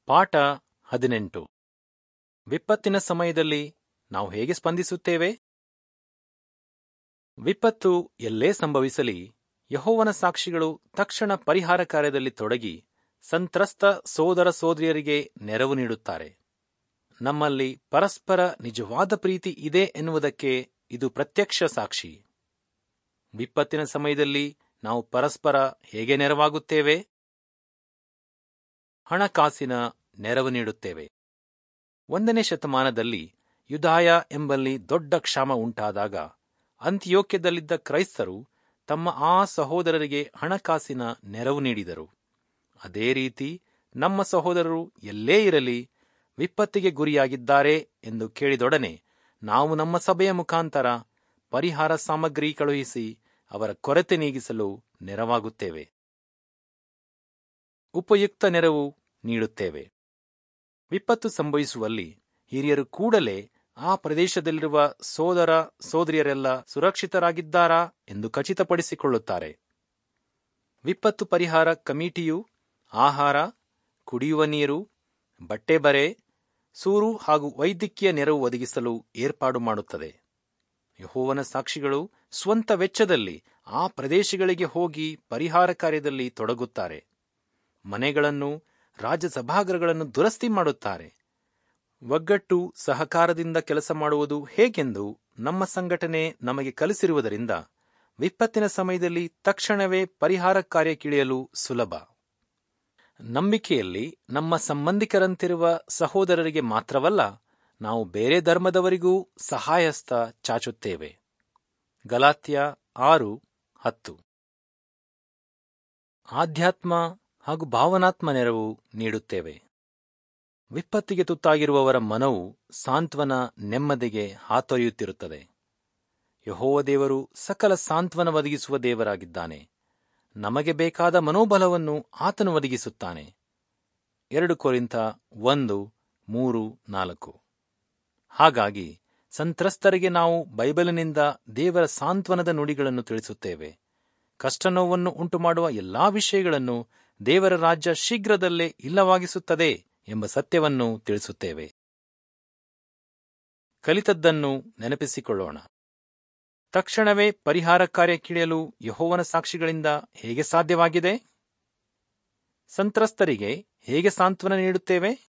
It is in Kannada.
ಪಾಠ ಹದಿನೆಂಟು ವಿಪತ್ತಿನ ಸಮಯದಲ್ಲಿ ನಾವು ಹೇಗೆ ಸ್ಪಂದಿಸುತ್ತೇವೆ ವಿಪತ್ತು ಎಲ್ಲೇ ಸಂಭವಿಸಲಿ ಯಹೋವನ ಸಾಕ್ಷಿಗಳು ತಕ್ಷಣ ಪರಿಹಾರ ಕಾರ್ಯದಲ್ಲಿ ತೊಡಗಿ ಸಂತ್ರಸ್ತ ಸೋದರ ಸೋದರಿಯರಿಗೆ ನೆರವು ನೀಡುತ್ತಾರೆ ನಮ್ಮಲ್ಲಿ ಪರಸ್ಪರ ನಿಜವಾದ ಪ್ರೀತಿ ಇದೆ ಎನ್ನುವುದಕ್ಕೆ ಇದು ಪ್ರತ್ಯಕ್ಷ ಸಾಕ್ಷಿ ವಿಪತ್ತಿನ ಸಮಯದಲ್ಲಿ ನಾವು ಪರಸ್ಪರ ಹೇಗೆ ನೆರವಾಗುತ್ತೇವೆ ಹಣಕಾಸಿನ ನೆರವು ನೀಡುತ್ತೇವೆ ಒಂದನೇ ಶತಮಾನದಲ್ಲಿ ಯುದಾಯ ಎಂಬಲ್ಲಿ ದೊಡ್ಡ ಕ್ಷಾಮ ಉಂಟಾದಾಗ ಅಂತ್ಯೋಕ್ಯದಲ್ಲಿದ್ದ ಕ್ರೈಸ್ತರು ತಮ್ಮ ಆ ಸಹೋದರರಿಗೆ ಹಣಕಾಸಿನ ನೆರವು ನೀಡಿದರು ಅದೇ ರೀತಿ ನಮ್ಮ ಸಹೋದರರು ಎಲ್ಲೇ ಇರಲಿ ವಿಪತ್ತಿಗೆ ಗುರಿಯಾಗಿದ್ದಾರೆ ಎಂದು ಕೇಳಿದೊಡನೆ ನಾವು ನಮ್ಮ ಸಭೆಯ ಮುಖಾಂತರ ಪರಿಹಾರ ಸಾಮಗ್ರಿ ಕಳುಹಿಸಿ ಅವರ ಕೊರತೆ ನೀಗಿಸಲು ನೆರವಾಗುತ್ತೇವೆ ಉಪಯುಕ್ತ ನೆರವು ನೀಡುತ್ತೇವೆ ವಿಪತ್ತು ಸಂಭವಿಸುವಲ್ಲಿ ಹಿರಿಯರು ಕೂಡಲೇ ಆ ಪ್ರದೇಶದಲ್ಲಿರುವ ಸೋದರ ಸೋದರಿಯರೆಲ್ಲ ಸುರಕ್ಷಿತರಾಗಿದ್ದಾರಾ ಎಂದು ಖಚಿತಪಡಿಸಿಕೊಳ್ಳುತ್ತಾರೆ ವಿಪತ್ತು ಪರಿಹಾರ ಕಮಿಟಿಯು ಆಹಾರ ಕುಡಿಯುವ ನೀರು ಬಟ್ಟೆ ಬರೆ ಸೂರು ಹಾಗೂ ವೈದ್ಯಕೀಯ ನೆರವು ಒದಗಿಸಲು ಏರ್ಪಾಡು ಮಾಡುತ್ತದೆ ಯಹೋವನ ಸಾಕ್ಷಿಗಳು ಸ್ವಂತ ವೆಚ್ಚದಲ್ಲಿ ಆ ಪ್ರದೇಶಗಳಿಗೆ ಹೋಗಿ ಪರಿಹಾರ ಕಾರ್ಯದಲ್ಲಿ ತೊಡಗುತ್ತಾರೆ ಮನೆಗಳನ್ನು ರಾಜ್ಯಸಭಾಗೃಹಗಳನ್ನು ದುರಸ್ತಿ ಮಾಡುತ್ತಾರೆ ಒಗ್ಗಟ್ಟು ಸಹಕಾರದಿಂದ ಕೆಲಸ ಮಾಡುವುದು ಹೇಗೆಂದು ನಮ್ಮ ಸಂಘಟನೆ ನಮಗೆ ಕಲಿಸಿರುವುದರಿಂದ ವಿಪತ್ತಿನ ಸಮಯದಲ್ಲಿ ತಕ್ಷಣವೇ ಪರಿಹಾರ ಕಾರ್ಯಕ್ಕಿಳಿಯಲು ಸುಲಭ ನಂಬಿಕೆಯಲ್ಲಿ ನಮ್ಮ ಸಂಬಂಧಿಕರಂತಿರುವ ಸಹೋದರರಿಗೆ ಮಾತ್ರವಲ್ಲ ನಾವು ಬೇರೆ ಧರ್ಮದವರಿಗೂ ಸಹಾಯಸ್ತ ಚಾಚುತ್ತೇವೆ ಗಲಾತ್ಯ ಆರು ಹತ್ತು ಆಧ್ಯಾತ್ಮ ಹಾಗೂ ಭಾವನಾತ್ಮ ನೆರವು ನೀಡುತ್ತೇವೆ ವಿಪತ್ತಿಗೆ ತುತ್ತಾಗಿರುವವರ ಮನವು ಸಾಂತ್ವನ ನೆಮ್ಮದಿಗೆ ಹಾತೊರೆಯುತ್ತಿರುತ್ತದೆ ಯಹೋವ ದೇವರು ಸಕಲ ಸಾಂತ್ವನ ಒದಗಿಸುವ ದೇವರಾಗಿದ್ದಾನೆ ನಮಗೆ ಬೇಕಾದ ಮನೋಬಲವನ್ನು ಆತನು ಒದಗಿಸುತ್ತಾನೆ ಎರಡು ಕೊರಿಂತ ಒಂದು ಮೂರು ನಾಲ್ಕು ಹಾಗಾಗಿ ಸಂತ್ರಸ್ತರಿಗೆ ನಾವು ಬೈಬಲಿನಿಂದ ದೇವರ ಸಾಂತ್ವನದ ನುಡಿಗಳನ್ನು ತಿಳಿಸುತ್ತೇವೆ ಕಷ್ಟನೋವನ್ನು ಉಂಟುಮಾಡುವ ಎಲ್ಲಾ ವಿಷಯಗಳನ್ನು ದೇವರ ರಾಜ್ಯ ಶೀಘ್ರದಲ್ಲೇ ಇಲ್ಲವಾಗಿಸುತ್ತದೆ ಎಂಬ ಸತ್ಯವನ್ನು ತಿಳಿಸುತ್ತೇವೆ ಕಲಿತದ್ದನ್ನು ನೆನಪಿಸಿಕೊಳ್ಳೋಣ ತಕ್ಷಣವೇ ಪರಿಹಾರ ಕಾರ್ಯಕ್ಕಿಳಿಯಲು ಯಹೋವನ ಸಾಕ್ಷಿಗಳಿಂದ ಹೇಗೆ ಸಾಧ್ಯವಾಗಿದೆ ಸಂತ್ರಸ್ತರಿಗೆ ಹೇಗೆ ಸಾಂತ್ವನ ನೀಡುತ್ತೇವೆ